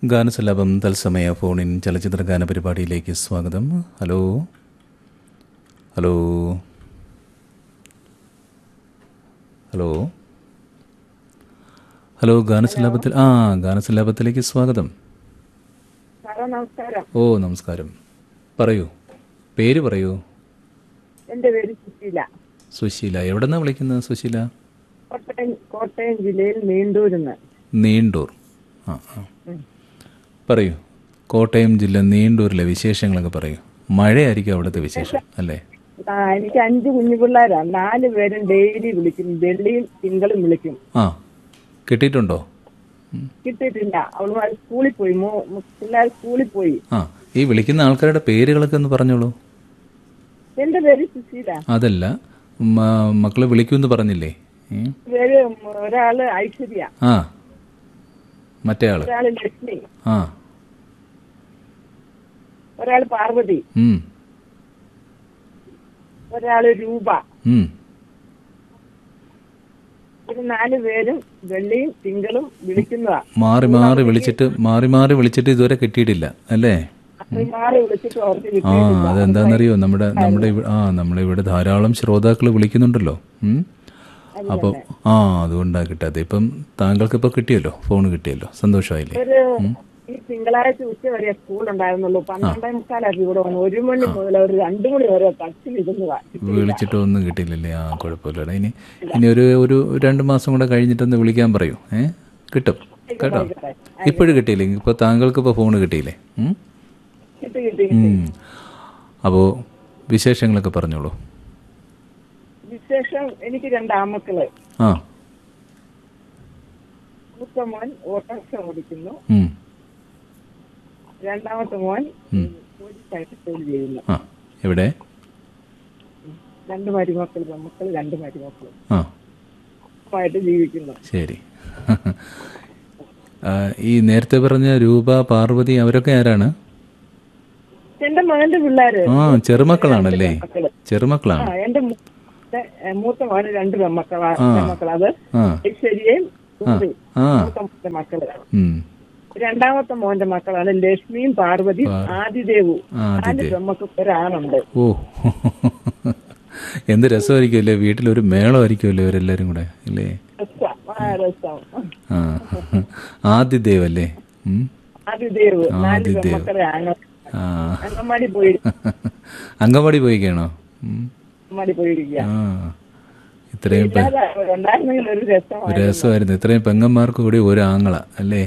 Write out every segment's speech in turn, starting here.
ഗാനസല്ലാപം തത്സമയ ഫോണിൻ ചലച്ചിത്ര ഗാന പരിപാടിയിലേക്ക് സ്വാഗതം ഹലോ ഹലോ ഹലോ ഹലോ ഗാനസല്ലാപത്തിൽ ആ ഗാനസല്ലാപത്തിലേക്ക് സ്വാഗതം സാറേ നമസ്കാരം ഓ നമസ്കാരം പറയൂ പേര് പറയൂ എന്റെ പേര് സുശീല സുശീല എവിടെ നിന്നാണ് വിളിക്കുന്നത് സുശീല കോട്ടയം കോട്ടയം ജില്ലയിൽ നീണ്ടൂരിന്ന് നീണ്ടൂർ ആ ആ പറയൂ കോട്ടയം ജില്ല നീണ്ടൂരിലെ വിശേഷങ്ങളൊക്കെ പറയൂ മഴയായിരിക്കും അവിടുത്തെ വിശേഷം അല്ലേ ആ എനിക്ക് അഞ്ച് കുഞ്ഞു പിള്ളേരാണ് നാല് പേരും ഡെയിലി വിളിക്കും വെള്ളിയും തിങ്കളും വിളിക്കും ആ കിട്ടിയിട്ടുണ്ടോ ഉം. കിട്ടിയിട്ടില്ല അവളുമാർ സ്കൂളിൽ പോയി മോ- മു- പിള്ളേർ സ്കൂളിൽ പോയി ആ ഈ വിളിക്കുന്ന ആൾക്കാരുടെ പേരുകളൊക്കെ ഒന്ന് പറഞ്ഞോളൂ എന്റെ പേര് സുശീല അതല്ല മ- മക്കളെ വിളിക്കുമെന്ന് പറഞ്ഞില്ലേ ഉം. പേര് ഒരാള് ഐശ്വര്യ ആ മറ്റേ ആള് ഒരാള് ലക്ഷ്മി ആ ഒരാള് പാർവതി ഉം ഒരാള് രൂപ ഉം ഇത് നാല് പേരും വെള്ളിയും തിങ്കളും വിളിക്കുന്നതാ മാറി മാറി വിളിച്ചിട്ട് മാറി മാറി വിളിച്ചിട്ട് ഇതുവരെ കിട്ടിയിട്ടില്ല അല്ലേ അത്രയും മാറി വിളിച്ചിട്ട് അവർക്ക് ആ കിട്ടിയിട്ടില്ല അതെന്താണെന്നറിയോ നമ്മുടെ നമ്മുടെ ഇവ- ആ നമ്മുടെ ഇവിടെ ധാരാളം ശ്രോതാക്കൾ വിളിക്കുന്നുണ്ടല്ലോ ഉം. അപ്പൊ ആ അതുകൊണ്ടാ കിട്ടാതെ ഇപ്പം താങ്കൾക്ക് ഇപ്പൊ കിട്ടിയല്ലോ ഫോൺ കിട്ടിയല്ലോ സന്തോഷമായില്ലേ ഒരു ഈ തിങ്കളാഴ്ച ഉച്ച വരെ സ്കൂൾ ഉണ്ടായിരുന്നുള്ളൂ പന്ത്രണ്ടേ മുക്കാലാക്കി ഇവിടെ വന്നു ഒരു മണി മുതൽ ഒരു രണ്ടു മണി വരെ ടച്ചിൽ ഇരുന്നതാ വിളിച്ചിട്ടൊന്നും കിട്ടിയില്ലല്ലേ ആ കുഴപ്പമില്ല ഇനി ഇനി ഒരു ഒരു രണ്ട് മാസം കൂടെ കഴിഞ്ഞിട്ടൊന്ന് വിളിക്കാൻ പറയൂ ഏ കിട്ടും കേട്ടോ ഇപ്പോഴും കിട്ടിയില്ലേ ഇപ്പൊ താങ്കൾക്ക് ഇപ്പൊ ഫോൺ കിട്ടിയില്ലേ ഉം? കിട്ടി കിട്ടി ഉം. അപ്പോ വിശേഷങ്ങളൊക്കെ പറഞ്ഞോളൂ വിശേഷം എനിക്ക് രണ്ട് ആമക്കള് ആ മൂത്ത മോൻ ഓട്ടോറിക്ഷ ഓടിക്കുന്നു ഉം. രണ്ടാമത്തെ മോൻ പോലീസായിട്ട് ജോലി ചെയ്യുന്നു ആ എവിടെ രണ്ട് മരുമക്കൾ പെൺമക്കൾ രണ്ട് മരുമക്കളും ആ ആയിട്ട് ജീവിക്കുന്നു ശരി ആ, ഈ നേരത്തെ പറഞ്ഞ രൂപ പാർവതി അവരൊക്കെ ആരാണ് എന്റെ മകന്റെ പിള്ളേര് ആ ചെറുമക്കളാണല്ലേ മക്കള് ആ ചെറുമക്കളാണ് എന്റെ മൂ- ഏ, മൂത്ത മോന് രണ്ട് പെൺമക്കളാ പെൺമക്കളാ അത് ആ ഐശ്വര്യയും സൂര്യയും ആ മൂത്ത മോന്റെ മക്കള് ഉം. രണ്ടാമത്തെ മോന്റെ മക്കളാണ് ലക്ഷ്മിയും പാർവതിയും ആദിദേവും നാല് ആദിദേവ് പെമ്മക്ക് ഒരാണുണ്ട് ഓ എന്ത് രസമായിരിക്കുമല്ലേ വീട്ടിലൊരു മേളമായിരിക്കുമല്ലേ ഇവരെല്ലാരും കൂടെ അല്ലേ രസം, ആ രസം ആ ആദിദേവ് അല്ലേ ഉം. ആദിദേവ് നാല് ആദിദേവ്. പെമ്മക്കളെ ആണ് ആ അങ്കമാടി പോയി അങ്കവാടി പോയിക്കാണോ ഉം. അങ്കമാടി പോയിരിക്കുക ആ ഇത്രയും പെ- ഉണ്ടായിരുന്നെങ്കിൽ ഒരു രസമാണ് ഒരു രസമായിരുന്നു ഇത്രയും പെങ്ങന്മാർക്ക് കൂടി ഒരു ആങ്ങള അല്ലേ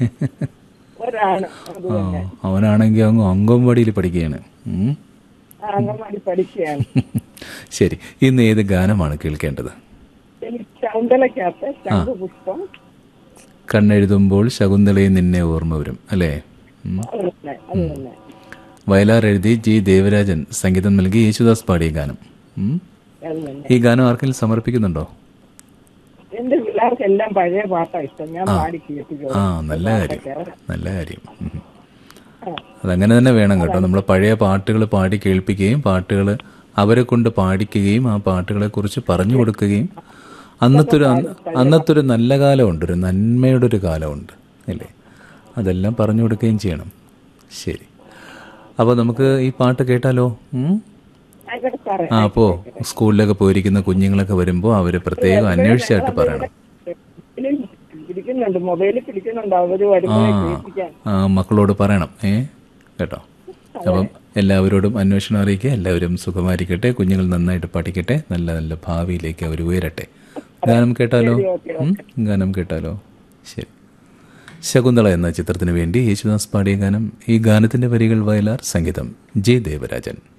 ഒരാണ് അത് ആ അവനാണെങ്കിൽ അങ്ങ് അങ്കൻവാടിയിൽ പഠിക്കുകയാണ് ഉം. ആ അങ്കമാടി പഠിക്കുകയാണ് ശരി ഇന്ന് ഏത് ഗാനമാണ് കേൾക്കേണ്ടത് എനിക്ക് ശൗന്തലക്കകത്ത് ശംഖുപുഷ്പം കണ്ണെഴുതുമ്പോൾ ശകുന്തളയെ നിന്നെ ഓർമ്മ വരും അല്ലേ ഉം. അത് തന്നെ അത് തന്നെ വയലാർ എഴുതി ജി ദേവരാജൻ സംഗീതം നൽകി യേശുദാസ് പാടിയ ഗാനം ഉം. അത് തന്നെ ഈ ഗാനം ആർക്കെങ്കിലും സമർപ്പിക്കുന്നുണ്ടോ എന്റെ പിള്ളേർക്ക് എല്ലാം പഴയ പാട്ടാ ഇഷ്ടം ഞാൻ പാടി കേൾപ്പിക്കും ആ നല്ല കാര്യം നല്ല കാര്യം ഉം. അതങ്ങനെ തന്നെ വേണം കേട്ടോ നമ്മൾ പഴയ പാട്ടുകൾ പാടി കേൾപ്പിക്കുകയും പാട്ടുകൾ അവരെ കൊണ്ട് പാടിക്കുകയും ആ പാട്ടുകളെ കുറിച്ച് പറഞ്ഞു കൊടുക്കുകയും അന്നത്തൊരു അന്നത്തൊരു നല്ല കാലമുണ്ട് ഒരു നന്മയുടെ ഒരു കാലമുണ്ട് അല്ലേ അതെല്ലാം പറഞ്ഞു കൊടുക്കുകയും ചെയ്യണം ശരി അപ്പോൾ നമുക്ക് ഈ പാട്ട് കേട്ടാലോ ഉം? ആയിക്കോട്ടെ സാറേ ആ അപ്പോൾ സ്കൂളിലൊക്കെ പോയിരിക്കുന്ന കുഞ്ഞുങ്ങളൊക്കെ വരുമ്പോൾ അവർ പ്രത്യേകം അന്വേഷിച്ചായിട്ട് പറയണം ഇതിലും പിടിക്കുന്നുണ്ട് മൊബൈലിൽ പിടിക്കുന്നുണ്ട് അവര് വരുമ്പോഴേ കേൾപ്പിക്കാൻ ആ, മക്കളോട് പറയണം ഏ കേട്ടോ അപ്പം എല്ലാവരോടും അന്വേഷണം അറിയിക്കുക എല്ലാവരും സുഖമായിരിക്കട്ടെ കുഞ്ഞുങ്ങൾ നന്നായിട്ട് പഠിക്കട്ടെ നല്ല നല്ല ഭാവിയിലേക്ക് അവർ ഉയരട്ടെ ഗാനം കേട്ടാലോ ഉം? ഗാനം കേട്ടാലോ ശരി ശകുന്തള എന്ന ചിത്രത്തിന് വേണ്ടി യേശുദാസ് പാടിയ ഗാനം ഈ ഗാനത്തിന്റെ വരികൾ വയലാർ സംഗീതം ജെ ദേവരാജൻ